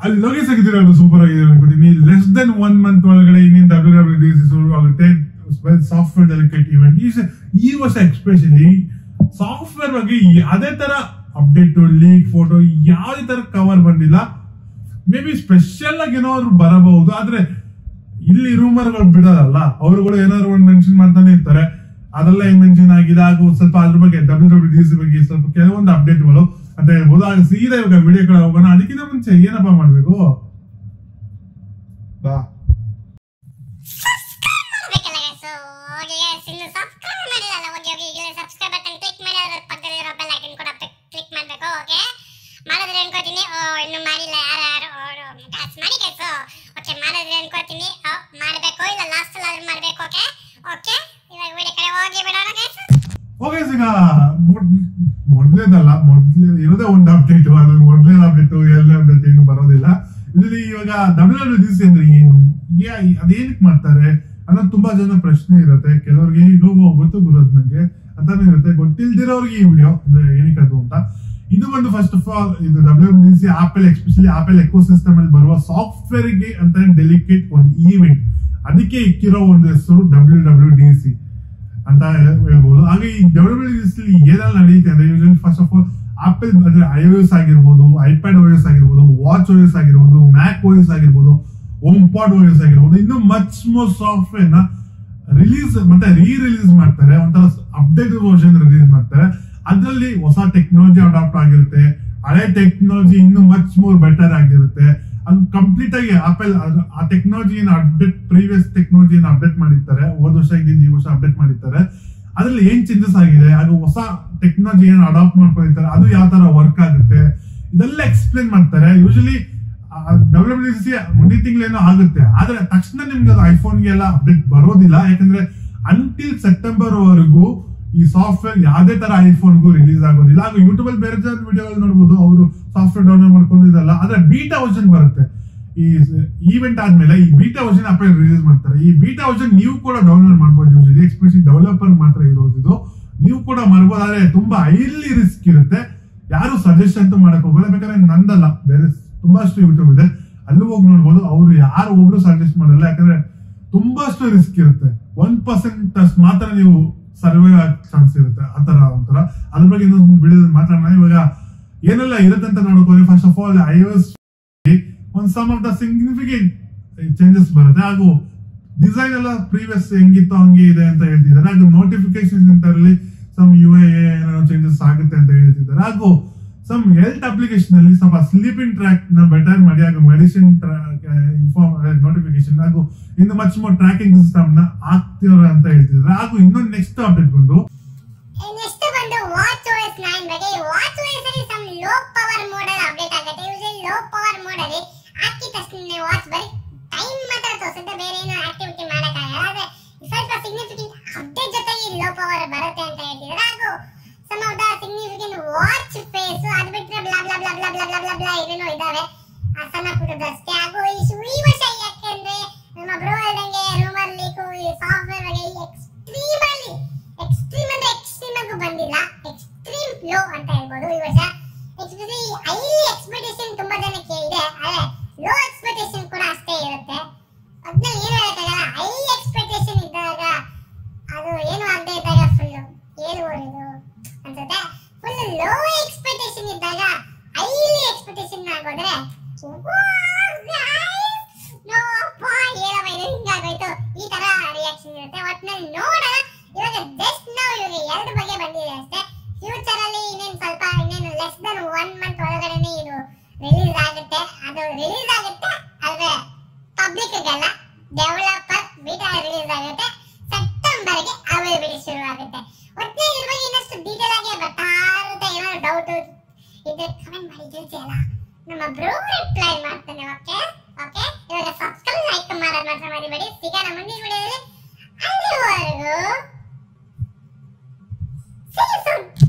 ಅಲ್ಲಿ ಲೋಕೇಶ್ ಆಗಿದ್ದೀರ ಸೂಪರ್ ಆಗಿದೆ ಅನ್ಕೋತೀನಿ ಲೆಸ್ ದೆನ್ ಒನ್ ಮಂತ್ ಒಳಗಡೆ ಇನ್ನೇನು ಡಬ್ಲ್ಯೂ ಡಬ್ಲ್ಯೂ ಡಿ ಸಿ ಶುರು ಆಗುತ್ತೆ ಸಾಫ್ಟ್ವೇರ್ ಡೆಲಿಕೇಟ್ ಇವೆಂಟ್ ಈ ಸ- ಈ ವರ್ಷ ಎಕ್ಸ್ಪೆಷಲಿ ಸಾಫ್ಟ್ವೇರ್ ಬಗ್ಗೆ ಯಾವುದೇ ತರ ಅಪ್ಡೇಟ್ ಲೀಕ್ ಫೋಟೋ ಯಾವುದೇ ತರ ಕವರ್ ಬಂದಿಲ್ಲ ಮೇ ಬಿ ಸ್ಪೆಷಲ್ ಆಗಿ ಏನಾದ್ರು ಬರಬಹುದು ಆದ್ರೆ ಇಲ್ಲಿ ರೂಮರ್ಗಳು ಬಿಡೋದಲ್ಲ ಅವರುಗಳು ಏನಾದ್ರು ಒಂದು ಮೆನ್ಷನ್ ಮಾಡ್ತಾನೆ ಇರ್ತಾರೆ ಅದೆಲ್ಲ ಹೆಂಗ್ ಮೆನ್ಷನ್ ಆಗಿದೆ ಹಾಗೂ ಸ್ವಲ್ಪ ಅದ್ರ ಬಗ್ಗೆ ಡಬ್ಲ್ಯೂ ಡಬ್ಲ್ಯೂ ಡಿ ಸಿ ಬಗ್ಗೆ ಸ್ವಲ್ಪ ಕೆಲವೊಂದು ಅಪ್ಡೇಟ್ಗಳು ಅಂತ ಹೇಳ್ಬೋದು ಆಗ ಸೀದಾ ಇವಾಗ ವಿಡಿಯೋ ಕಡೆ ಹೋಗೋಣ ಅದಕ್ಕಿಂತ ಮುಂಚೆ ಏನಪ್ಪಾ ಮಾಡ್ಬೇಕು ಬಾ ಬೇಕಲ್ಲ ಸೊ ಹೋಗಿ guys, ಇನ್ನು ಸಬ್ಸ್ಕ್ರೈಬ್ ಮಾಡಿಲ್ಲ ಹೋಗಿ ಹೋಗಿ ಈಗಲೇ ಸಬ್ಸ್ಕ್ರೈಬ್ ಬಟನ್ ಕ್ಲಿಕ್ ಮಾಡಿ ಅದ್ರ ಪಕ್ಕದಲ್ಲಿರೋ ಬೆಲ್ ಐಕನ್ ಕೂಡ ಕ್ಲಿಕ್ ಮಾಡಬೇಕು ಓಕೆ ಮಾಡಿದ್ರೆ ಅನ್ಕೋತೀನಿ ಓ ಇನ್ನು ಮಾಡಿಲ್ಲ ಯಾರು ಯಾರು ಟಾಸ್ ಮಾಡಿ ಸೊ ಓಕೆ ಮಾಡಿದ್ರೆ ಅನ್ಕೋತೀನಿ ಓ, ಮಾಡ್ಬೇಕು ಇಲ್ಲ ಲಾಸ್ಟ್ ಅಲ್ಲಿ ಮಾಡ್ಬೇಕು ಓಕೆ ಓಕೆ ಇವಾಗ ವಿಡಿಯೋ ಕಡೆ ಹೋಗಿ ಬಿಡೋಣ ಗೈಸ್ ಓಕೆ ಈಗ ಮೊದ್- ಮೊದ್ಲೇದಲ್ಲ ಮೊದ್ಲೇ ಇರೋದೇ ಒಂದು ಅಪ್ಡೇಟ್ ಅದ್ರಲ್ಲಿ ಮೊದ್ಲೇದ ಅಪ್ಡೇಟ್ ಎರಡನೇ ಅಪ್ಡೇಟ್ ಏನು ಬರೋದಿಲ್ಲ ಇದರಲ್ಲಿ ಇವಾಗ ಡಬ್ಲ್ಯೂ ಡಬ್ಲ್ಯೂ ಡಿ ಸಿ ಅಂದ್ರೆ ಏನು ಯಾ- ಅದೇನಕ್ಕೆ ಮಾಡ್ತಾರೆ ಅನ್ನೋದು ತುಂಬಾ ಜನ ಪ್ರಶ್ನೆ ಇರುತ್ತೆ ಕೆಲವರಿಗೆ ಈಗ ಗೊತ್ತು ಗುರುದ್ ನಂಗೆ ಅಂತಾನೆ ಇರುತ್ತೆ ಗೊತ್ತಿಲ್ದಿರೋರಿಗೆ ಈ ವಿಡಿಯೋ ಅಂದ್ರೆ ಏನಕ್ಕೆ ಅದು ಅಂತ ಇದು ಬಂದು ಫಸ್ಟ್ ಆಫ್ ಆಲ್ ಇದು W D C Apple especially Apple ecosystem ಅಲ್ಲಿ ಬರುವ ಸಾಫ್ಟ್ವೇರ್ ಗೆ ಅಂತ ಡೆಲಿಕೇಟ್ ಒಂದು ಈವೆಂಟ್ ಅದಕ್ಕೆ ಇಕ್ಕಿರೋ ಒಂದು ಹೆಸರು ಡಬ್ಲ್ಯೂ ಡಬ್ಲ್ಯೂ ಡಿ ಸಿ ಅಂತ ಹೇಳ್- ಹೇಳ್ಬೋದು ಹಾಗೆ ಈ ಡೆವಲಪ್ಮೆಂಟ್ ಏನೆಲ್ಲ ನಡೆಯುತ್ತೆ ಅಂದ್ರೆ usually first of all Apple ಅಂದ್ರೆ ಐ ಎಸ್ ಆಗಿರ್ಬೋದು ಐಪ್ಯಾಡ್ ಓ ಎಸ್ ಆಗಿರ್ಬೋದು ವಾಚ್ ಓ ಎಸ್ ಆಗಿರ್ಬೋದು ಮ್ಯಾಕ್ ಓ ಎಸ್ ಆಗಿರ್ಬೋದು ಹೋಮ್ ಪಾಡ್ ಓ ಎಸ್ ಆಗಿರ್ಬೋದು ಇನ್ನು ಮಚ್ ಮೋರ್ ಸಾಫ್ಟ್ವೇರ್ ನ ರಿಲೀಸ್ ಮತ್ತೆ ರೀ ರಿಲೀಸ್ ಮಾಡ್ತಾರೆ ಒಂಥರ ಅಪ್ಡೇಟೆಡ್ ವರ್ಷನ್ ರಿಲೀಸ್ ಮಾಡ್ತಾರೆ ಅದರಲ್ಲಿ ಹೊಸ ಟೆಕ್ನಾಲಜಿ ಅಡಾಪ್ಟ್ ಆಗಿರುತ್ತೆ ಹಳೆ ಟೆಕ್ನಾಲಜಿ ಇನ್ನು ಮಚ್ ಮೋರ್ ಬೆಟರ್ ಆಗಿರುತ್ತೆ ಅದು ಕಂಪ್ಲೀಟ್ ಆಗಿ ಆಪಲ್ ಆ ಟೆಕ್ನಾಲಜಿನ ಅಪ್ಡೇಟ್ ಪ್ರೀವಿಯಸ್ ಟೆಕ್ನಾಲಜಿನ ಅಪ್ಡೇಟ್ ಮಾಡಿರ್ತಾರೆ ಹೋದ ವರ್ಷ ಇದ್ದಿದ್ದು ಈ ವರ್ಷ ಅಪ್ಡೇಟ್ ಮಾಡಿರ್ತಾರೆ ಅದ್ರಲ್ಲಿ ಏನ್ ಚೇಂಜಸ್ ಆಗಿದೆ ಅದು ಹೊಸ ಟೆಕ್ನಾಲಜಿ ಏನು ಅಡಾಪ್ಟ್ ಮಾಡ್ಕೊಂಡಿರ್ತಾರೆ ಅದು ಯಾವ ತರ ವರ್ಕ್ ಆಗುತ್ತೆ ಇದೆಲ್ಲ ಎಕ್ಸ್ಪ್ಲೇನ್ ಮಾಡ್ತಾರೆ ಯೂಶಲಿ ಡಬ್ಲ್ಯೂ ಡಬ್ಲ್ಯೂ ಸಿ ಮುಂದಿನ ತಿಂಗಳೇನೋ ಆಗುತ್ತೆ ಆದ್ರೆ ತಕ್ಷಣ ನಿಮ್ಗೆ ಅದು ಐಫೋನ್ಗೆ ಎಲ್ಲ ಅಪ್ಡೇಟ್ ಬರೋದಿಲ್ಲ ಯಾಕಂದ್ರೆ ಅಂಟಿಲ್ ಸೆಪ್ಟೆಂಬರ್ ವರೆಗೂ ಈ ಸಾಫ್ಟ್ವೇರ್ ಯಾವ್ದೇ ತರ ಐಫೋನ್ಗೂ ರಿಲೀಸ್ ಆಗೋದಿಲ್ಲ ಹಾಗೂ ಯೂಟ್ಯೂಬ್ ಅಲ್ಲಿ ಬೇರೆ ಜನ ವಿಡಿಯೋಗಳು ನೋಡಬಹುದು ಅವರು ಸಾಫ್ಟ್ವೇರ್ ಡೌನ್ಲೋಡ್ ಮಾಡ್ಕೊಂಡು ಇದಲ್ಲ ಆದ್ರೆ ಬೀಟಾ ವರ್ಷನ್ ಬರುತ್ತೆ ಈ ಈವೆಂಟ್ ಆದ್ಮೇಲೆ ಈ ಬೀಟಾ ವರ್ಷನ್ ಆಪಲ್ ರಿಲೀಸ್ ಮಾಡ್ತಾರೆ ಈ ಬೀಟಾ ವರ್ಷನ್ ನೀವು ಕೂಡ ಡೌನ್ಲೋಡ್ ಮಾಡ್ಬೋದು ಯೂಶಲಿ ಎಕ್ಸ್ಪೆಷಲಿ ಡೆವಲಪರ್ ಮಾತ್ರ ಇರೋದು ಇದು ನೀವು ಕೂಡ ಮಾಡ್ಬೋದು ಆದ್ರೆ ತುಂಬಾ ಹೈಲಿ ರಿಸ್ಕ್ ಇರುತ್ತೆ ಯಾರು ಸಜೆಸ್ಟ್ ಅಂತೂ ಮಾಡಕ್ ಹೋಗಲ್ಲ ಬೇಕಾದ್ರೆ ನಂದಲ್ಲ ಬೇರೆ ತುಂಬಾಷ್ಟು ಯೂಟ್ಯೂಬ್ ಇದೆ ಅಲ್ಲೂ ಹೋಗಿ ನೋಡ್ಬೋದು ಅವ್ರು ಯಾರು ಒಬ್ರು ಸಜೆಸ್ಟ್ ಮಾಡಲ್ಲ ಯಾಕಂದ್ರೆ ತುಂಬಾಷ್ಟು ರಿಸ್ಕ್ ಇರುತ್ತೆ ಒನ್ ಪರ್ಸೆಂಟ್ ಅಷ್ಟು ಮಾತ್ರ ನೀವು ಸರ್ವೇ ಚಾನ್ಸ್ ಇರುತ್ತೆ ಆತರ ಒಂಥರ ಅದ್ರ ಬಗ್ಗೆ ಇನ್ನೊಂದು ವಿಡಿಯೋದಲ್ಲಿ ಮಾತಾಡೋಣ ಇವಾಗ ಏನೆಲ್ಲ ಇರುತ್ತೆ ಅಂತ ನೋಡ್ಕೊಳ್ಳಿ first of all I S ಒಂದು some of the significant changes ಬರುತ್ತೆ ಹಾಗೂ ಡಿಸೈನ್ ಎಲ್ಲ ಪ್ರೀವಿಯಸ್ ಹೆಂಗಿತ್ತು ಹಂಗೆ ಇದೆ ಅಂತ ಹೇಳ್ತಿದ್ದಾರೆ ಹಾಗೂ ನೋಟಿಫಿಕೇಶನ್ ಅಂತರಲ್ಲಿ ಸಮ್ ಯು ಎ ಏನೋ ಚೇಂಜಸ್ ಆಗುತ್ತೆ ಅಂತ ಹೇಳ್ತಿದ್ದಾರೆ ಹಾಗೂ ಸಮ್ ಹೆಲ್ತ್ ಅಪ್ಲಿಕೇಶನ್ ಅಲ್ಲಿ ಸ್ವಲ್ಪ ಸ್ಲೀಪಿಂಗ್ ಟ್ರ್ಯಾಕ್ ನ ಬೆಟರ್ ಮಾಡಿ ಹಾಗೂ ಮೆಡಿಸಿನ್ ಇನ್ಫಾರ್ಮ್ ನೋಟಿಫಿಕೇಶನ್ ಹಾಗೂ ಇನ್ನು ಮಚ್ ಮೋರ್ ಟ್ರ್ಯಾಕಿಂಗ್ ಸಿಸ್ಟಮ್ ನ ಆಗ್ತಿದ್ದಾರೆ ಅಂತ ಹೇಳ್ತಿದ್ದಾರೆ ಹಾಗೂ ಇನ್ನೊಂದು ನೆಕ್ಸ್ಟ್ ಅಪ್ಡೇಟ್ ಬಂದು ನೆಕ್ಸ್ಟ್ ಬಂದು ವಾಚ್ ಓಎಸ್ 9 ಬಗ್ಗೆ ವಾಚ್ ಓಎಸ್ ಅಲ್ಲಿ ಸಮ್ ಲೋ ಪವರ್ ಮೋಡ್ ಅಲ್ಲಿ ಅಪ್ಡೇಟ್ ಆಗುತ್ತೆ ಯೂಶಲಿ ಲೋ ಪವರ್ ಮೋಡ್ ಅಲ್ಲಿ ಹಾಕಿದ ತಕ್ಷಣ ವಾಚ್ ಬರೀ ಟೈಮ್ ಮಾತ್ರ ತೋರಿಸುತ್ತೆ ಬೇರೆ ಏನು ಆಕ್ಟಿವಿಟಿ ಮಾಡಕ್ಕಾಗಲ್ಲ ಆದ್ರೆ ಸ್ವಲ್ಪ ಸಿಗ್ನಿಫಿಕೆಂಟ್ ಅಪ್ಡೇಟ್ ಜೊತೆಗೆ ಲೋ ಪವರ್ ಬರುತ್ತೆ ಅಂತ ಹೇಳ್ತಿದ್ದಾರೆ ಹಾಗೂ some of the significant watch face ಅದು ಬಿಟ್ಟರೆ blah blah blah blah blah blah blah blah ಏನೇನೋ ಇದಾವೆ ಆ ಸಣ್ಣ ಪುಟ್ಟದಷ್ಟೇ ಹಾಗೂ ಈ ಶು- ಈ ವರ್ಷ ಯಾಕೆಂದ್ರೆ ನಮ್ಮ ಬ್ರೋ ಹೇಳ್ದಂಗೆ ರೂಮರ್ ಲೀಕು ಈ ಸಾಫ್ಟ್ವೇರ್ ಬಗ್ಗೆ ಎಕ್ಸ್ಟ್ರೀಮ್ ಅಲ್ಲಿ ಎಕ್ಸ್ಟ್ರೀಮ್ ಅಂದ್ರೆ ಎಕ್ಸ್ಟ್ರೀಮ್ ಆಗು ಬಂದಿಲ್ಲ ಎಕ್ಸ್ಟ್ರೀಮ್ ಲೋ ಅಂತ ಹೇಳ್ಬೋದು ಈ ವರ್ಷ ಎಕ್ಸ್ಪೆಷಲಿ ಹೈ ಎಕ್ಸ್ಪೆಕ್ಟೇಷನ್ ತುಂಬಾ ಜನಕ್ಕೆ ಇದೆ ಆದ್ರೆ ಲೋ ಎಕ್ಸ್ಪೆಕ್ಟೇಷನ್ ಕೂಡ ಅಷ್ಟೇ ಇರುತ್ತೆ ಅದ್ರಲ್ಲಿ ಏನು ಹೇಳಕ್ಕಾಗಲ್ಲ ಹೈ ಎಕ್ಸ್ಪೆಕ್ಟೇಷನ್ ಇದ್ದಾಗ ಅದು ಏನು ಆಗದೆ ಇದ್ದಾಗ ಫುಲ್ ಏನು ಓಡಿದು ಅನ್ಸುತ್ತೆ ಫುಲ್ ಲೋ ಎಕ್ಸ್ಪೆಕ್ಟೇಷನ್ ಇದ್ದಾಗ ಹೈಲಿ ಎಕ್ಸ್ಪೆಕ್ಟೇಷನ್ ಆಗೋದ್ರೆ ನೋ ಅಪ್ಪ ಏನಪ್ಪ ಇದು ಹಿಂಗಾಗೋಯ್ತು ಈ ತರ ರಿಯಾಕ್ಷನ್ ಇರುತ್ತೆ ಒಟ್ನಲ್ಲಿ ನೋಡೋಣ ಇವಾಗ ಜಸ್ಟ್ ನಾವು ಇವಾಗ ಎರಡು ಬಗ್ಗೆ ಬಂದಿದೆ ಅಷ್ಟೇ ಫ್ಯೂಚರ್ ಅಲ್ಲಿ ಇನ್ನೇನು ಸ್ವಲ್ಪ ಇನ್ನೇನು ಲೆಸ್ ದನ್ ಒನ್ ಮಂತ್ ಒಳಗಡೆನೆ ಇದು ರಿಲೀಸ್ ಆಗುತ್ತೆ ಅದು ರಿಲೀಸ್ ಆಗುತ್ತೆ ಆದ್ರೆ ಪಬ್ಲಿಕ್ ಗಲ್ಲ ಡೆವಲಪರ್ ಬೀಟಾ ರಿಲೀಸ್ ಆಗುತ್ತೆ ಸೆಪ್ಟೆಂಬರ್ ಗೆ ಅವೈಲಬಿಲಿಟಿ ಶುರು ಆಗುತ್ತೆ ಒಟ್ಟೆ ಇದ್ರ ಬಗ್ಗೆ ಇನ್ನಷ್ಟು ಡೀಟೇಲ್ ಆಗಿ ಬರ್ತಾ ಇರುತ್ತೆ ಏನೋ ಡೌಟ್ ಇದ್ರೆ ಕಮೆಂಟ್ ಮಾಡಿ ತಿಳಿಸಿ ಅಲ್ಲ ನಮ್ಮ ಬ್ರೋ ರಿಪ್ಲೈ ಮಾಡ್ತಾನೆ ಓಕೆ ಓಕೆ ಇವಾಗ ಸಬ್ಸ್ಕ್ರೈಬ್ ಲೈಕ್ ಮಾಡೋದು ಮಾತ್ರ ಮರಿಬೇಡಿ ಸಿಗೋಣ ಮುಂದಿನ ವಿಡಿಯೋದಲ್ಲಿ ಅಲ್ಲಿವರೆಗೂ See you soon.